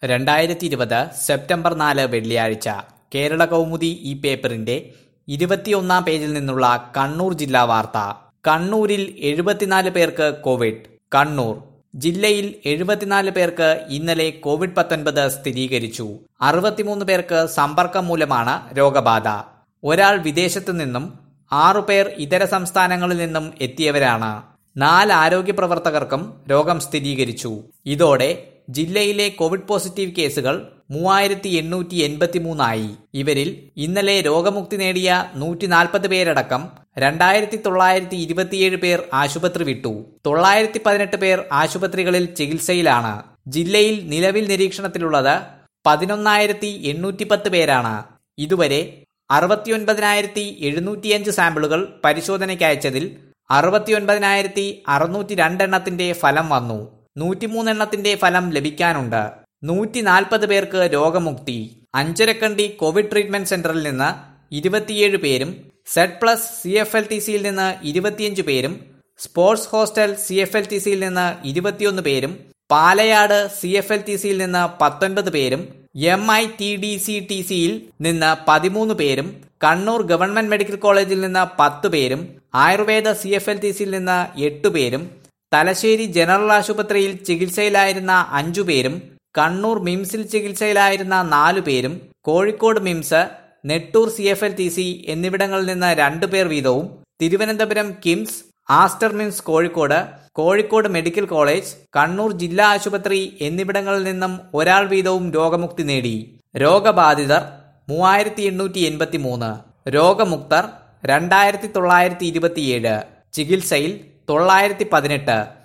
രണ്ടായിരത്തി ഇരുപത് സെപ്റ്റംബർ നാല് വെള്ളിയാഴ്ച കേരള കൗമുദി ഈ പേപ്പറിന്റെ ഇരുപത്തിയൊന്നാം പേജിൽ നിന്നുള്ള കണ്ണൂർ ജില്ലാ വാർത്ത കണ്ണൂരിൽ എഴുപത്തിനാല് പേർക്ക് കോവിഡ് കണ്ണൂർ ജില്ലയിൽ എഴുപത്തിനാല് പേർക്ക് ഇന്നലെ കോവിഡ് പത്തൊൻപത് സ്ഥിരീകരിച്ചു അറുപത്തിമൂന്ന് പേർക്ക് സമ്പർക്കം മൂലമാണ് രോഗബാധ ഒരാൾ വിദേശത്തു നിന്നും ആറുപേർ ഇതര സംസ്ഥാനങ്ങളിൽ നിന്നും എത്തിയവരാണ് നാല് ആരോഗ്യ പ്രവർത്തകർക്കും രോഗം സ്ഥിരീകരിച്ചു ഇതോടെ ജില്ലയിലെ കോവിഡ് പോസിറ്റീവ് കേസുകൾ മൂവായിരത്തി എണ്ണൂറ്റി എൺപത്തി മൂന്നായി ഇവരിൽ ഇന്നലെ രോഗമുക്തി നേടിയ നൂറ്റി നാൽപ്പത് പേരടക്കം രണ്ടായിരത്തി തൊള്ളായിരത്തി ഇരുപത്തിയേഴ് പേർ ആശുപത്രി വിട്ടു തൊള്ളായിരത്തി പതിനെട്ട് പേർ ആശുപത്രികളിൽ ചികിത്സയിലാണ് ജില്ലയിൽ നിലവിൽ നിരീക്ഷണത്തിലുള്ളത് പതിനൊന്നായിരത്തി എണ്ണൂറ്റി പത്ത് പേരാണ് ഇതുവരെ അറുപത്തിയൊൻപതിനായിരത്തി എഴുന്നൂറ്റിയഞ്ച് സാമ്പിളുകൾ പരിശോധനയ്ക്ക് അയച്ചതിൽ അറുപത്തിയൊൻപതിനായിരത്തി അറുന്നൂറ്റി രണ്ടെണ്ണത്തിന്റെ ഫലം വന്നു നൂറ്റിമൂന്നെണ്ണത്തിന്റെ ഫലം ലഭിക്കാനുണ്ട് നൂറ്റി നാൽപ്പത് പേർക്ക് രോഗമുക്തി അഞ്ചരക്കണ്ടി കോവിഡ് ട്രീറ്റ്മെന്റ് സെന്ററിൽ നിന്ന് ഇരുപത്തിയേഴ് പേരും Z plus C F L T സിയിൽ നിന്ന് ഇരുപത്തിയഞ്ച് പേരും sports hostel C F L T സിയിൽ നിന്ന് ഇരുപത്തിയൊന്ന് പേരും Palayad C F L T സിയിൽ നിന്ന് പത്തൊൻപത് പേരും M I T D C T സിയിൽ നിന്ന് പതിമൂന്ന് പേരും കണ്ണൂർ ഗവൺമെന്റ് മെഡിക്കൽ കോളേജിൽ നിന്ന് പത്ത് പേരും Ayurveda C F L T സിയിൽ നിന്ന് എട്ട് പേരും തലശ്ശേരി ജനറൽ ആശുപത്രിയിൽ ചികിത്സയിലായിരുന്ന അഞ്ചു പേരും കണ്ണൂർ മിംസിൽ ചികിത്സയിലായിരുന്ന നാലു പേരും Kozhikode MIMS Nettoor C F L T C എന്നിവിടങ്ങളിൽ നിന്ന് രണ്ടു പേർ വീതവും Thiruvananthapuram KIMS Aster MIMS Kozhikode Kozhikode medical college Kannur ജില്ലാ ആശുപത്രി എന്നിവിടങ്ങളിൽ നിന്നും ഒരാൾ വീതവും രോഗമുക്തി നേടി രോഗബാധിതർ മൂവായിരത്തി എണ്ണൂറ്റി എൺപത്തി മൂന്ന് രോഗമുക്തർ രണ്ടായിരത്തി തൊള്ളായിരത്തി ഇരുപത്തിയേഴ് ചികിത്സയിൽ തൊള്ളായിരത്തി പതിനെട്ട്